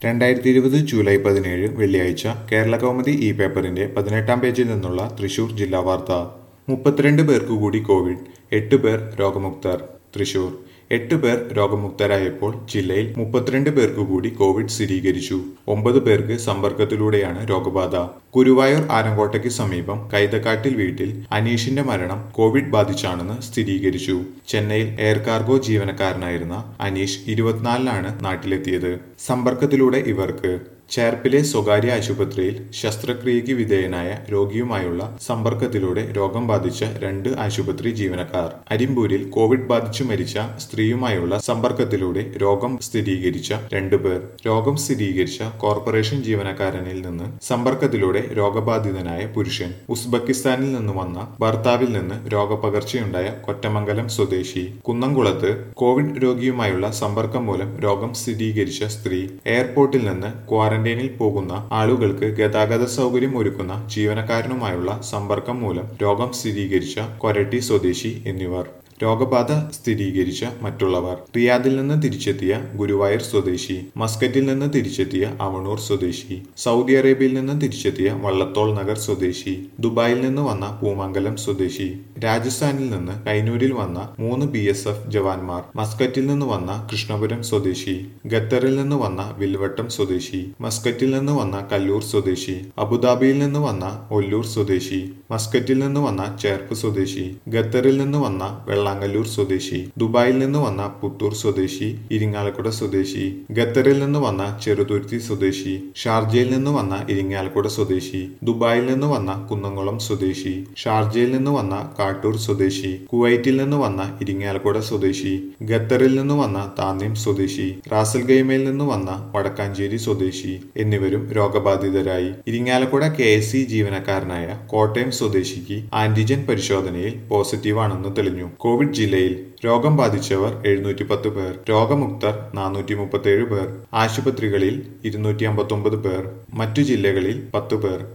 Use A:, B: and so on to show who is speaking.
A: രണ്ടായിരത്തി ഇരുപത് ജൂലൈ പതിനേഴ് വെള്ളിയാഴ്ച കേരള കൗമുദി ഇ പേപ്പറിന്റെ പതിനെട്ടാം പേജിൽ നിന്നുള്ള തൃശൂർ ജില്ലാ വാർത്ത മുപ്പത്തിരണ്ട് പേർക്ക് കൂടി കോവിഡ് എട്ട് പേർ രോഗമുക്തർ തൃശൂർ എട്ട് പേർ രോഗമുക്തരായപ്പോൾ ജില്ലയിൽ മുപ്പത്തിരണ്ട് പേർക്ക് കൂടി കോവിഡ് സ്ഥിരീകരിച്ചു ഒമ്പത് പേർക്ക് സമ്പർക്കത്തിലൂടെയാണ് രോഗബാധ ഗുരുവായൂർ ആലങ്കോട്ടയ്ക്ക് സമീപം കൈതക്കാട്ടിൽ വീട്ടിൽ അനീഷിന്റെ മരണം കോവിഡ് ബാധിച്ചാണെന്ന് സ്ഥിരീകരിച്ചു ചെന്നൈയിൽ എയർ കാർഗോ ജീവനക്കാരനായിരുന്ന അനീഷ് ഇരുപത്തിനാലിനാണ് നാട്ടിലെത്തിയത് സമ്പർക്കത്തിലൂടെ ഇവർക്ക് ചേർപ്പിലെ സ്വകാര്യ ആശുപത്രിയിൽ ശസ്ത്രക്രിയയ്ക്ക് വിധേയനായ രോഗിയുമായുള്ള സമ്പർക്കത്തിലൂടെ രോഗം ബാധിച്ച രണ്ട് ആശുപത്രി ജീവനക്കാർ അരിമ്പൂരിൽ കോവിഡ് ബാധിച്ചു മരിച്ച സ്ത്രീയുമായുള്ള സമ്പർക്കത്തിലൂടെ രോഗം സ്ഥിരീകരിച്ച രണ്ടുപേർ രോഗം സ്ഥിരീകരിച്ച കോർപ്പറേഷൻ ജീവനക്കാരനിൽ നിന്ന് സമ്പർക്കത്തിലൂടെ രോഗബാധിതനായ പുരുഷൻ ഉസ്ബെക്കിസ്ഥാനിൽ നിന്ന് വന്ന ഭർത്താവിൽ നിന്ന് രോഗപകർച്ചയുണ്ടായ കൊറ്റമംഗലം സ്വദേശി കുന്നംകുളത്ത് കോവിഡ് രോഗിയുമായുള്ള സമ്പർക്കം മൂലം രോഗം സ്ഥിരീകരിച്ച സ്ത്രീ എയർപോർട്ടിൽ നിന്ന് ക്വാറന്റൈനിൽ പോകുന്ന ആളുകൾക്ക് ഗതാഗത സൗകര്യം ഒരുക്കുന്ന ജീവനക്കാരനുമായുള്ള സമ്പർക്കം മൂലം രോഗം സ്ഥിരീകരിച്ച കൊരട്ടി സ്വദേശി എന്നിവർ രോഗബാധ സ്ഥിരീകരിച്ച മറ്റുള്ളവർ റിയാദിൽ നിന്ന് തിരിച്ചെത്തിയ ഗുരുവായൂർ സ്വദേശി മസ്കറ്റിൽ നിന്ന് തിരിച്ചെത്തിയ അവണൂർ സ്വദേശി സൗദി അറേബ്യയിൽ നിന്ന് തിരിച്ചെത്തിയ വള്ളത്തോൾ നഗർ സ്വദേശി ദുബായിൽ നിന്ന് വന്ന പൂമംഗലം സ്വദേശി രാജസ്ഥാനിൽ നിന്ന് കൈനൂരിൽ വന്ന മൂന്ന് ബി എസ് എഫ് ജവാന്മാർ മസ്കറ്റിൽ നിന്ന് വന്ന കൃഷ്ണപുരം സ്വദേശി ഖത്തറിൽ നിന്ന് വന്ന വിൽവട്ടം സ്വദേശി മസ്കറ്റിൽ നിന്ന് വന്ന കല്ലൂർ സ്വദേശി അബുദാബിയിൽ നിന്ന് വന്ന ഒല്ലൂർ സ്വദേശി മസ്കറ്റിൽ നിന്ന് വന്ന ചേർപ്പ് സ്വദേശി ഖത്തറിൽ നിന്ന് വന്ന വെള്ളാങ്ങല്ലൂർ സ്വദേശി ദുബായിൽ നിന്ന് വന്ന പുത്തൂർ സ്വദേശി ഇരിങ്ങാലക്കുട സ്വദേശി ഖത്തറിൽ നിന്ന് വന്ന ചെറുതുരുത്തി സ്വദേശി ഷാർജയിൽ നിന്ന് വന്ന ഇരിങ്ങാലക്കുട സ്വദേശി ദുബായിൽ നിന്ന് വന്ന കുന്നംകുളം സ്വദേശി ഷാർജയിൽ നിന്ന് വന്ന കാട്ടൂർ സ്വദേശി കുവൈറ്റിൽ നിന്ന് വന്ന ഇരിങ്ങാലക്കുട സ്വദേശി ഖത്തറിൽ നിന്ന് വന്ന താന്യം സ്വദേശി റാസൽ ഗൈമയിൽ നിന്ന് വന്ന വടക്കാഞ്ചേരി സ്വദേശി എന്നിവരും രോഗബാധിതരായി ഇരിങ്ങാലക്കുട കെ എസ് സി ജീവനക്കാരനായ കോട്ടയം സ്വദേശിക്ക് ആന്റിജൻ പരിശോധനയിൽ പോസിറ്റീവാണെന്ന് തെളിഞ്ഞു കോവിഡ് ജില്ലയിൽ രോഗം ബാധിച്ചവർ എഴുന്നൂറ്റി പത്ത് പേർ രോഗമുക്തർ നാനൂറ്റി മുപ്പത്തേഴ് പേർ ആശുപത്രികളിൽ ഇരുന്നൂറ്റി അമ്പത്തൊമ്പത് പേർ മറ്റു ജില്ലകളിൽ പത്ത് പേർ